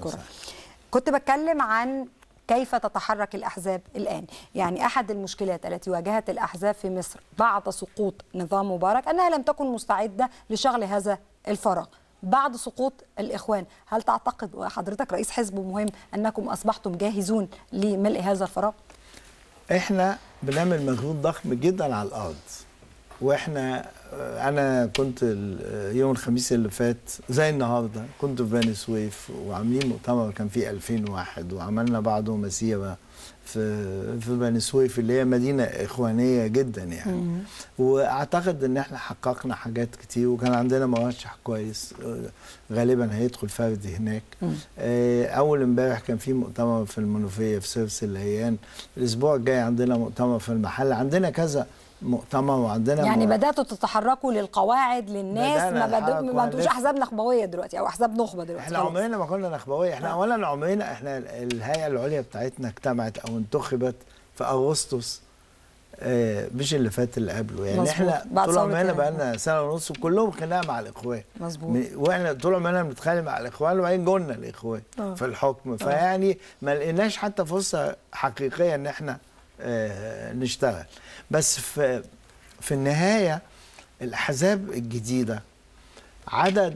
بشكرك كنت بتكلم عن كيف تتحرك الأحزاب الآن يعني أحد المشكلات التي واجهت الأحزاب في مصر بعد سقوط نظام مبارك أنها لم تكن مستعدة لشغل هذا الفراغ بعد سقوط الإخوان هل تعتقد وحضرتك رئيس حزب مهم أنكم أصبحتم جاهزون لملء هذا الفراغ؟ احنا بنعمل مجهود ضخم جدا على الارض واحنا انا كنت ال- يوم الخميس اللي فات زي النهارده كنت في بني سويف وعاملين مؤتمر كان فيه 2000 واحد وعملنا بعده مسيره في في بني سويف اللي هي مدينه اخوانيه جدا يعني واعتقد ان احنا حققنا حاجات كتير وكان عندنا مرشح كويس آه، غالبا هيدخل فردي هناك آه، اول امبارح كان في مؤتمر في المنوفيه في سيرس الليان الاسبوع الجاي عندنا مؤتمر في المحل عندنا كذا مؤتمر وعندنا يعني مو- بدأتوا تتحركوا للقواعد للناس بدأنا ما بدو نتحرك ما انتوش ونلف. أحزاب نخبوية دلوقتي أو أحزاب نخبة دلوقتي احنا خلاص. عمرنا ما كنا نخبويه احنا آه. اولا عمرنا احنا الهيئه العليا بتاعتنا اجتمعت او انتخبت في اغسطس آه، مش اللي فات اللي قبله يعني مظبوط. احنا بعد طول ثورة عمرنا يناير. بقى لنا سنه ونص وكلهم خناقه مع الاخوان مظبوط م- واحنا طول عمرنا بنتخانق مع الاخوان وبعدين جولنا الاخوان آه. في الحكم فيعني ما لقيناش حتى فرصه حقيقيه ان احنا آه، نشتغل بس في في النهايه الاحزاب الجديده عدد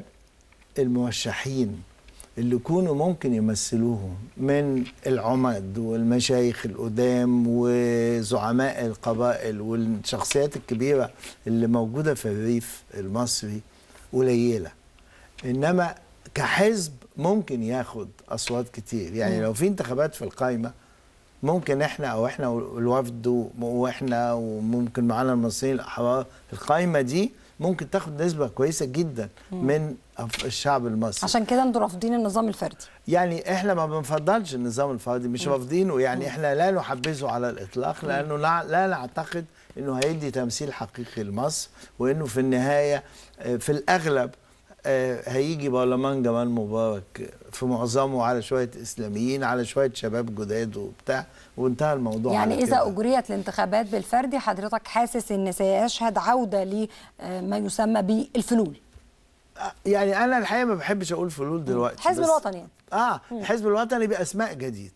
المرشحين اللي يكونوا ممكن يمثلوهم من العمد والمشايخ القدام وزعماء القبائل والشخصيات الكبيرة اللي موجودة في الريف المصري قليلة إنما كحزب ممكن ياخد أصوات كتير يعني لو في انتخابات في القايمة ممكن احنا او احنا الوفد و- واحنا وممكن معانا المصريين الاحرار القايمه دي ممكن تاخد نسبه كويسه جدا من أف- الشعب المصري عشان كده انتوا رافضين النظام الفردي يعني احنا ما بنفضلش النظام الفردي مش رافضينه يعني احنا لا نحبذه على الاطلاق لانه لا, لا نعتقد انه هيدي تمثيل حقيقي لمصر وانه في النهايه آه، في الاغلب آه، هيجي برلمان جمال مبارك في معظمه على شويه اسلاميين على شويه شباب جداد وبتاع وانتهى الموضوع يعني على إذا كده. أجريت الانتخابات بالفردي حضرتك حاسس إن سيشهد عودة لما يسمى بالفلول يعني انا الحقيقه ما بحبش اقول فلول دلوقتي الحزب بس- الوطني يعني. اه الحزب الوطني باسماء جديده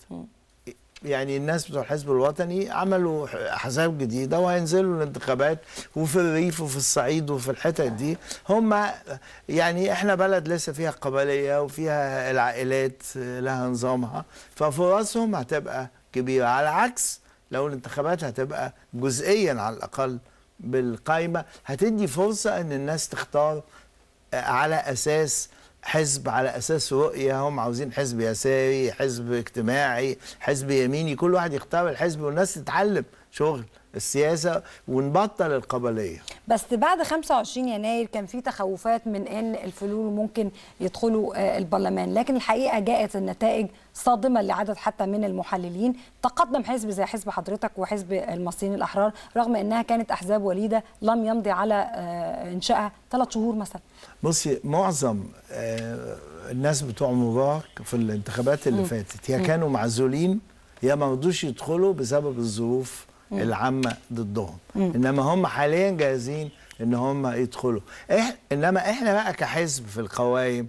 يعني الناس بتوع الحزب الوطني عملوا ح- احزاب جديده وهينزلوا الانتخابات وفي الريف وفي الصعيد وفي الحتت دي هم يعني احنا بلد لسه فيها قبليه وفيها العائلات لها نظامها ففرصهم هتبقى كبيره على عكس لو الانتخابات هتبقى جزئيا على الاقل بالقايمه هتدي فرصه ان الناس تختار على اساس حزب على اساس رؤيه هم عاوزين حزب يساري حزب اجتماعي حزب يميني كل واحد يختار الحزب والناس تتعلم شغل السياسه ونبطل القبليه بس بعد 25 يناير كان في تخوفات من ان الفلول ممكن يدخلوا آه، البرلمان لكن الحقيقه جاءت النتائج صادمه لعدد حتى من المحللين تقدم حزب زي حزب حضرتك وحزب المصريين الاحرار رغم انها كانت احزاب وليده لم يمضي على آه، انشائها ثلاث شهور مثلا بصي معظم آه، الناس بتوع مبارك في الانتخابات اللي فاتت يا كانوا معزولين يا ما رضوش يدخلوا بسبب الظروف العامه ضدهم انما هم حاليا جاهزين ان هم يدخلوا إح انما احنا بقى كحزب في القوائم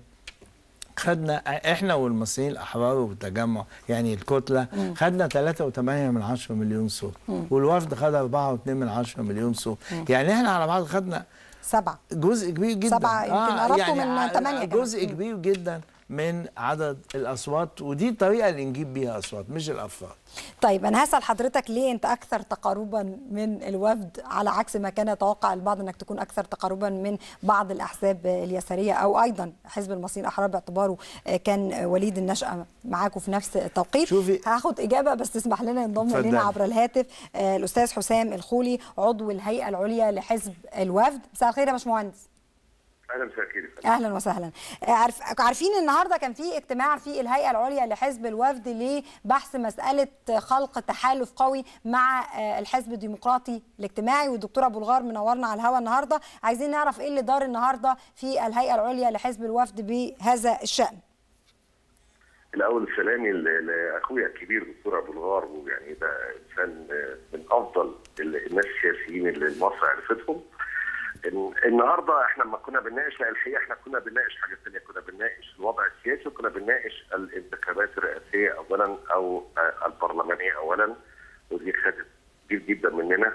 خدنا احنا والمصريين الاحرار والتجمع يعني الكتله خدنا 3.8 من 10 مليون صوت والوفد خد 4.2 من 10 مليون صوت يعني احنا على بعض خدنا سبعه جزء كبير جدا سبعة، يمكن قربتوا من ع- تمانية كمان. جزء كبير جدا من عدد الاصوات ودي الطريقه اللي نجيب بيها اصوات مش الافراد طيب انا هسال حضرتك ليه انت اكثر تقاربا من الوفد على عكس ما كان يتوقع البعض انك تكون اكثر تقاربا من بعض الاحزاب اليساريه او ايضا حزب المصريين الاحرار باعتباره كان وليد النشاه معاكم في نفس التوقيت شوفي- هاخد اجابه بس تسمح لنا ينضم اتفضلي. الينا عبر الهاتف آه، الاستاذ حسام الخولي عضو الهيئه العليا لحزب الوفد مساء الخير يا باشمهندس اهلا مساء الخير يا فندم. اهلا وسهلا آه، عارف عارفين النهارده كان في اجتماع في الهيئه العليا لحزب الوفد لبحث مساله خلق تحالف قوي مع آه، الحزب الديمقراطي الاجتماعي والدكتور ابو الغار منورنا على الهواء النهارده عايزين نعرف ايه اللي دار النهارده في الهيئه العليا لحزب الوفد بهذا الشان الاول سلامي ل- لاخويا الكبير دكتور ابو الغار ويعني ده انسان من افضل ال- الناس السياسيين اللي مصر عرفتهم ال- النهارده احنا لما كنا بنناقش لا الحقيقه احنا كنا بنناقش حاجه ثانيه كنا بنناقش الوضع السياسي وكنا بنناقش الانتخابات الرئاسيه اولا او آه، البرلمانيه اولا ودي خدت كتير جدا مننا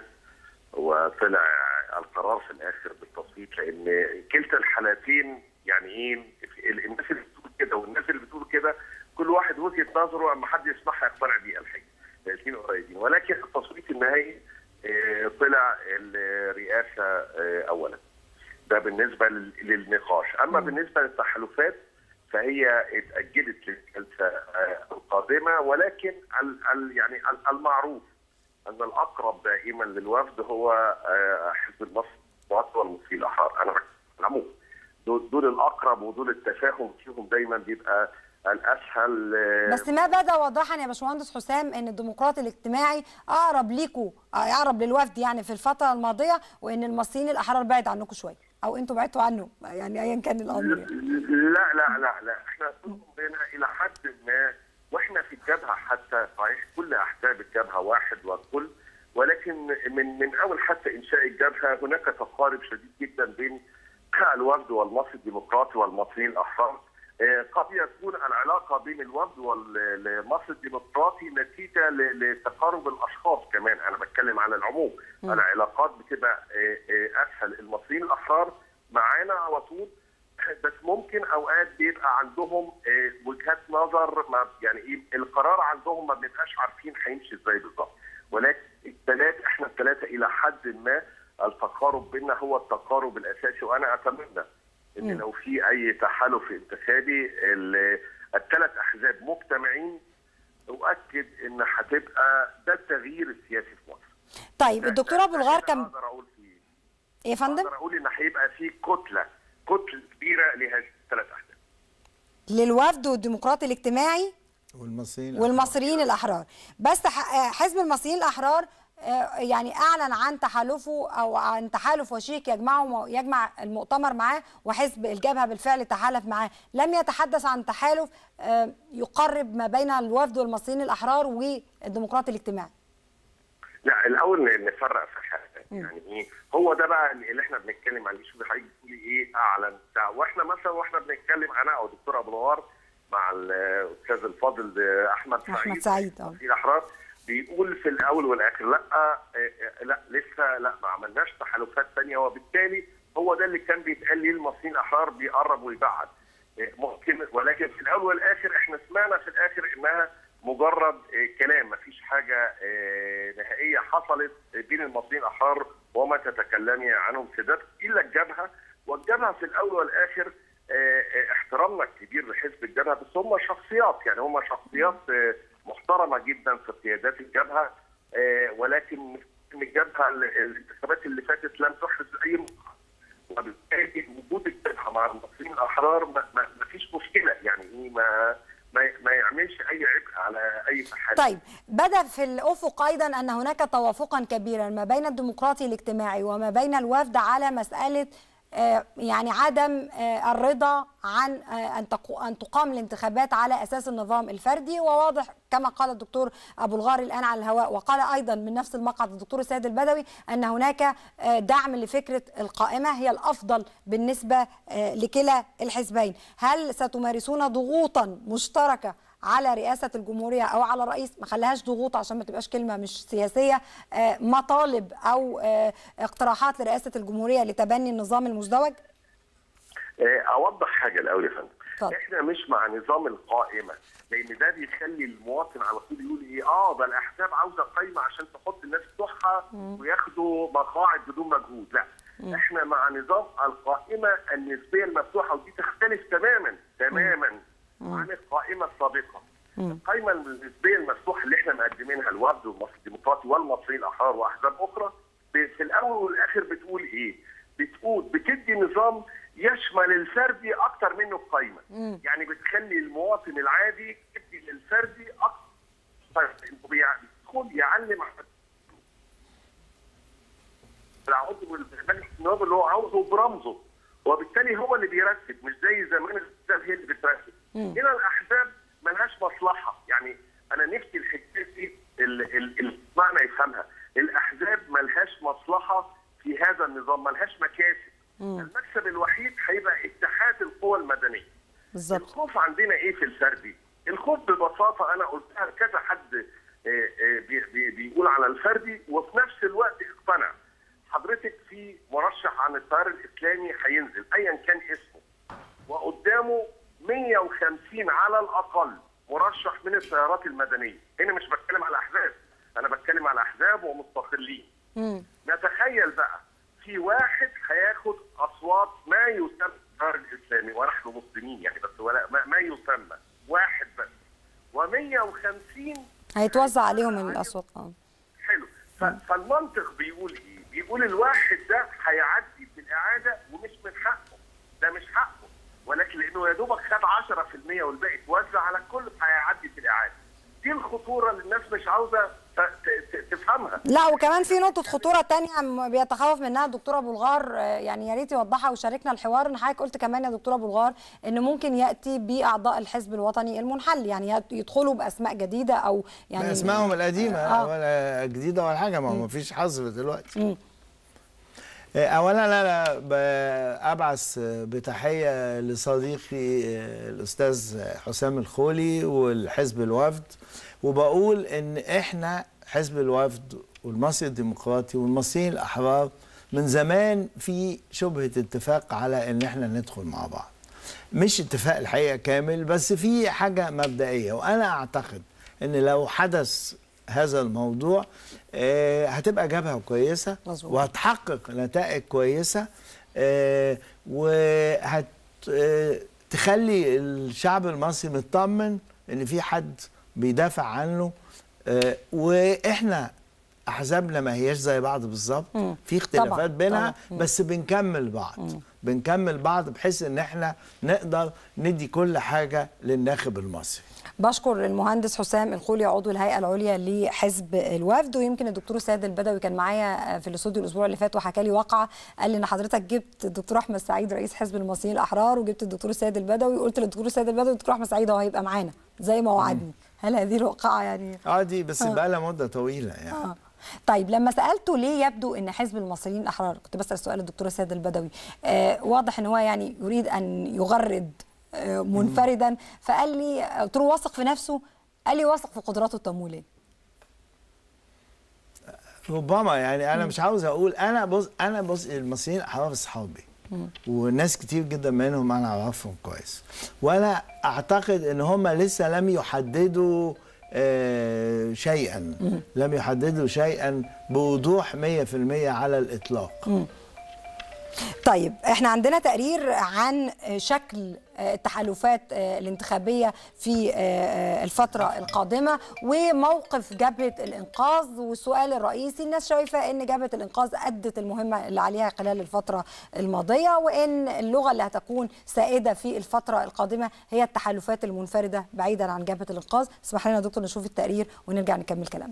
وطلع القرار في الاخر بالتصويت لان كلتا الحالتين يعني ايه ال- الناس اللي بتقول كده والناس اللي بتقول كده كل واحد وجهه نظره اما حد يسمعها يقتنع بيها الحقيقه الاثنين قريبين ولكن التصويت النهائي آه، طلع الرئاسه آه، اولا ده بالنسبه لل- للنقاش اما بالنسبه للتحالفات فهي اتاجلت للجلسه آه، القادمه ولكن ال ال يعني ال- المعروف ان الاقرب دائما للوفد هو آه، حزب النصر المعطل والمسيء الاحرار انا بتكلم عن العموم دول, دول الاقرب ودول التفاهم فيهم دايما بيبقى الاسهل آه، بس ما بدا واضحا يا باشمهندس حسام ان الديمقراطي الاجتماعي اقرب ليكوا آه، اقرب للوفد يعني في الفتره الماضيه وان المصريين الاحرار بعد عنكم شويه او انتوا بعدتوا عنه يعني ايا كان الامر يعني. لا لا لا لا احنا بينا الى حد ما واحنا في الجبهه حتى صحيح كل احزاب الجبهه واحد والكل ولكن من من اول حتى انشاء الجبهه هناك تقارب شديد جدا بين الوفد والمصري الديمقراطي والمصريين الاحرار آه، قد يكون العلاقه بين الوفد والمصري الديمقراطي نتيجه ل- لتقارب الاشخاص كمان انا بتكلم على العموم العلاقات بتبقى آه، آه، اسهل المصريين الاحرار معانا على طول بس ممكن اوقات بيبقى عندهم آه، وجهات نظر ما يعني ايه القرار عندهم ما بنبقاش عارفين هيمشي ازاي بالظبط ولكن الثلاثه احنا الثلاثه الى حد ما التقارب بيننا هو التقارب الاساسي وانا اتمنى ان لو في اي تحالف انتخابي ال- الثلاث احزاب مجتمعين اؤكد ان هتبقى ده التغيير السياسي في مصر طيب الدكتور ابو الغار كان اقدر اقول فيه إيه يا فندم اقدر اقول ان هيبقى في كتله كتله كبيره لهذه الثلاث احزاب للوفد والديمقراطي الاجتماعي والمصريين والمصريين الاحرار بس ح- آه، حزب المصريين الاحرار آه، يعني اعلن عن تحالفه او عن تحالف وشيك يجمعه يجمع المؤتمر معاه وحزب الجبهه بالفعل تحالف معاه لم يتحدث عن تحالف آه، يقرب ما بين الوفد والمصريين الاحرار والديمقراطي الاجتماعي لا الاول نفرق في حاجه يعني ايه هو ده بقى اللي احنا بنتكلم عليه شوفي حضرتك بتقولي ايه اعلن بتاع واحنا مثلا واحنا بنتكلم انا او دكتور ابو نوار مع الاستاذ الفاضل احمد سعيد أحمد سعيد، اه. في الاحرار بيقول في الاول والاخر لا آه، آه، لا لسه لا ما عملناش تحالفات ثانيه وبالتالي هو ده اللي كان بيتقال ليه المصريين الاحرار بيقرب ويبعد آه، ممكن ولكن في الاول والاخر احنا سمعنا في الاخر انها مجرد آه، كلام ما فيش حاجه آه، نهائيه حصلت بين المصريين الاحرار وما تتكلمي عنهم سادات الا الجبهه والجبهه في الاول والاخر آه، آه، احترامنا الكبير لحزب الجبهه بس هم شخصيات يعني هم شخصيات آه، محترمه جدا في قيادات الجبهه آه، ولكن الجبهه ال- الانتخابات اللي فاتت لم تحرز اي مخاطر وبالتالي وجود الجبهه مع المصريين الاحرار ما, ما, ما فيش مشكله يعني ايه ما ما, ما يعملش اي عبء على اي تحالف طيب بدا في الافق ايضا ان هناك توافقا كبيرا ما بين الديمقراطي الاجتماعي وما بين الوفد على مساله آه، يعني عدم آه، الرضا عن آه، ان تقو- ان تقام الانتخابات على اساس النظام الفردي وواضح كما قال الدكتور ابو الغار الان على الهواء وقال ايضا من نفس المقعد الدكتور السيد البدوي ان هناك آه، دعم لفكره القائمه هي الافضل بالنسبه آه، لكلا الحزبين هل ستمارسون ضغوطا مشتركه على رئاسة الجمهورية أو على رئيس ما خليهاش ضغوط عشان ما تبقاش كلمة مش سياسية آه، مطالب أو آه، اقتراحات لرئاسة الجمهورية لتبني النظام المزدوج آه، اوضح حاجه الاول يا فندم اتفضل. احنا مش مع نظام القائمه لان ده بيخلي المواطن على طول يقول ايه اه ده الاحزاب عاوزه قايمه عشان تحط الناس بتوعها وياخدوا مقاعد بدون مجهود لا احنا مع نظام القائمه النسبيه المفتوحه ودي تختلف تماما تماما عن القائمه السابقه القائمه النسبيه المفتوحه اللي احنا مقدمينها الوفد والمصري الديمقراطي والمصريين الاحرار واحزاب اخرى ب- في الاول والاخر بتقول ايه؟ بتقول بتدي نظام يشمل الفردي اكتر منه القايمه يعني بتخلي المواطن العادي يدي للفردي اكتر انه بيع- بيدخل يعلم على العضو المجلس النواب اللي هو عاوزه برمزه وبالتالي هو اللي بيرتب مش زي زمان الاحزاب هي اللي بترتب هنا الاحزاب ملهاش مصلحه يعني انا نفسي الحكايه دي ال- ال- ال- المعنى يفهمها الاحزاب ملهاش مصلحه في هذا النظام ملهاش مكاسب المكسب الوحيد هيبقى اتحاد القوى المدنيه بالظبط الخوف عندنا ايه في الفردي؟ الخوف ببساطه انا قلتها لكذا حد آه، آه، بي- بي- بيقول على الفردي وفي نفس الوقت اقتنع. حضرتك في مرشح عن التيار الاسلامي هينزل ايا كان اسمه وقدامه 150 على الاقل مرشح من التيارات المدنيه، هنا مش بتكلم على احزاب، انا بتكلم على احزاب ومستقلين. مم. نتخيل بقى في واحد هياخد اصوات ما يسمى التيار الاسلامي ونحن مسلمين يعني بس ولا ما, ما يسمى واحد بس و150 هيتوزع عليهم الاصوات اه حلو ف- فالمنطق بيقول ايه؟ بيقول الواحد ده هيعدي في الاعاده ومش من حقه ده مش حقه ولكن لانه يا دوبك خد 10% والباقي اتوزع على الكل هيعدي في الاعاده دي الخطوره اللي الناس مش عاوزه ت- ت- ت- تفهمها لا وكمان في نقطة خطورة تانية م- بيتخوف منها الدكتور أبو الغار آه، يعني يا ريت يوضحها ويشاركنا الحوار إن حضرتك قلت كمان يا دكتور أبو الغار إن ممكن يأتي بأعضاء الحزب الوطني المنحل يعني يت- يدخلوا بأسماء جديدة أو يعني يعني اسمائهم القديمه آه. ولا جديده ولا حاجه ما هو ما فيش حظر دلوقتي آه، اولا لا لا ب- ابعث بتحيه لصديقي آه، الاستاذ حسام الخولي والحزب الوفد وبقول ان احنا حزب الوفد والمصري الديمقراطي والمصريين الاحرار من زمان في شبهه اتفاق على ان احنا ندخل مع بعض مش اتفاق الحقيقه كامل بس في حاجه مبدئيه وانا اعتقد ان لو حدث هذا الموضوع آه، هتبقى جبهه كويسه مظبوط. وهتحقق نتائج كويسه آه، وهت آه، تخلي الشعب المصري مطمن ان في حد بيدافع عنه آه، واحنا احزابنا ما هياش زي بعض بالظبط في اختلافات طبعاً، بينها طبعاً. بس بنكمل بعض بنكمل بعض بحيث ان احنا نقدر ندي كل حاجه للناخب المصري بشكر المهندس حسام الخولي عضو الهيئه العليا لحزب الوفد ويمكن الدكتور سيد البدوي كان معايا في الاستوديو الاسبوع اللي فات وحكى لي واقعه قال لي ان حضرتك جبت الدكتور احمد سعيد رئيس حزب المصريين الاحرار وجبت الدكتور سيد البدوي وقلت للدكتور سيد البدوي الدكتور احمد سعيد هو هيبقى معانا زي ما وعدني هل هذه الواقعه يعني اه دي بس بقى لها مده طويله يعني آه. طيب لما سالته ليه يبدو ان حزب المصريين الاحرار كنت بسال سؤال الدكتوره سيد البدوي آه واضح ان هو يعني يريد ان يغرد آه منفردا فقال لي قلت له واثق في نفسه قال لي واثق في قدراته التمويليه ربما يعني انا مش عاوز اقول انا بص انا بص المصريين احرار اصحابي وناس كتير جدا منهم انا اعرفهم كويس وانا اعتقد ان هم لسه لم يحددوا آه شيئا لم يحددوا شيئا بوضوح 100% على الاطلاق طيب احنا عندنا تقرير عن شكل التحالفات الانتخابية في الفترة القادمة وموقف جبهة الإنقاذ والسؤال الرئيسي الناس شايفة أن جبهة الإنقاذ أدت المهمة اللي عليها خلال الفترة الماضية وأن اللغة اللي هتكون سائدة في الفترة القادمة هي التحالفات المنفردة بعيدا عن جبهة الإنقاذ اسمح لنا دكتور نشوف التقرير ونرجع نكمل كلامنا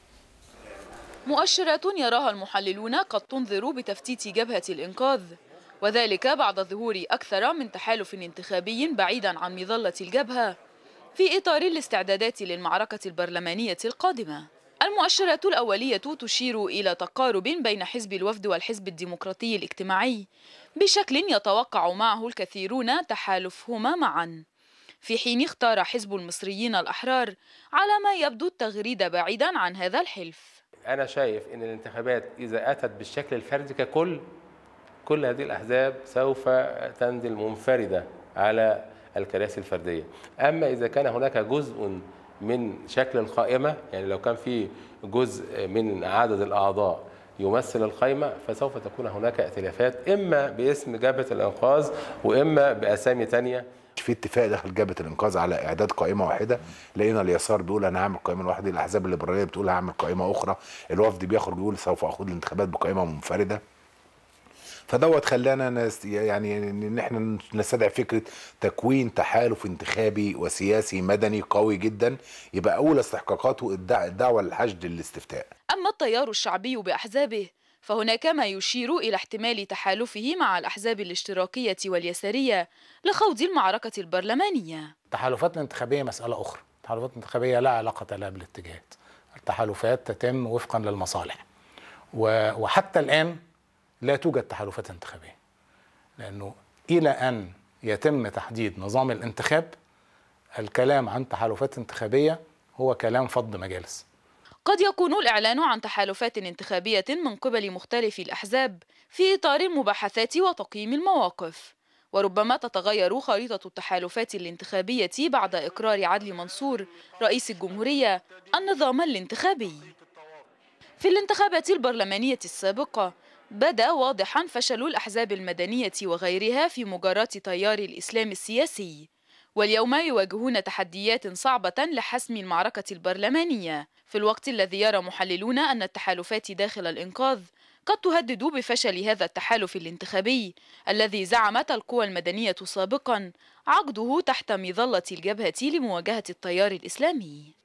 مؤشرات يراها المحللون قد تنذر بتفتيت جبهة الإنقاذ وذلك بعد ظهور أكثر من تحالف انتخابي بعيدا عن مظلة الجبهة في إطار الاستعدادات للمعركة البرلمانية القادمة المؤشرات الأولية تشير إلى تقارب بين حزب الوفد والحزب الديمقراطي الاجتماعي بشكل يتوقع معه الكثيرون تحالفهما معا في حين اختار حزب المصريين الأحرار على ما يبدو التغريد بعيدا عن هذا الحلف أنا شايف إن الانتخابات إذا أتت بالشكل الفردي ككل كل هذه الأحزاب سوف تنزل منفردة على الكراسي الفردية أما إذا كان هناك جزء من شكل القائمة يعني لو كان في جزء من عدد الأعضاء يمثل القائمة فسوف تكون هناك ائتلافات إما باسم جبهة الإنقاذ وإما بأسامي تانية في اتفاق داخل جبهه الانقاذ على اعداد قائمه واحده لقينا اليسار بيقول انا هعمل قائمه لوحدي الاحزاب الليبراليه بتقول هعمل قائمه اخرى الوفد بيخرج يقول سوف اخوض الانتخابات بقائمه منفرده فدوت خلانا نس يعني ان احنا نستدعي فكره تكوين تحالف انتخابي وسياسي مدني قوي جدا يبقى اول استحقاقاته الدعوه للحشد للاستفتاء. اما التيار الشعبي باحزابه فهناك ما يشير إلى احتمال تحالفه مع الأحزاب الاشتراكية واليسارية لخوض المعركة البرلمانية التحالفات الانتخابية مسألة أخرى التحالفات الانتخابية لا علاقة لها بالاتجاهات التحالفات تتم وفقا للمصالح وحتى الآن لا توجد تحالفات انتخابية لانه الى ان يتم تحديد نظام الانتخاب الكلام عن تحالفات انتخابيه هو كلام فض مجالس قد يكون الإعلان عن تحالفات انتخابية من قبل مختلف الأحزاب في إطار المباحثات وتقييم المواقف وربما تتغير خريطة التحالفات الانتخابية بعد إقرار عدلي منصور رئيس الجمهورية النظام الانتخابي في الانتخابات البرلمانية السابقة بدا واضحا فشل الأحزاب المدنية وغيرها في مجاراة تيار الإسلام السياسي واليوم يواجهون تحديات صعبة لحسم المعركة البرلمانية في الوقت الذي يرى محللون أن التحالفات داخل الإنقاذ قد تهدد بفشل هذا التحالف الانتخابي الذي زعمت القوى المدنية سابقا عقده تحت مظلة الجبهة لمواجهة التيار الإسلامي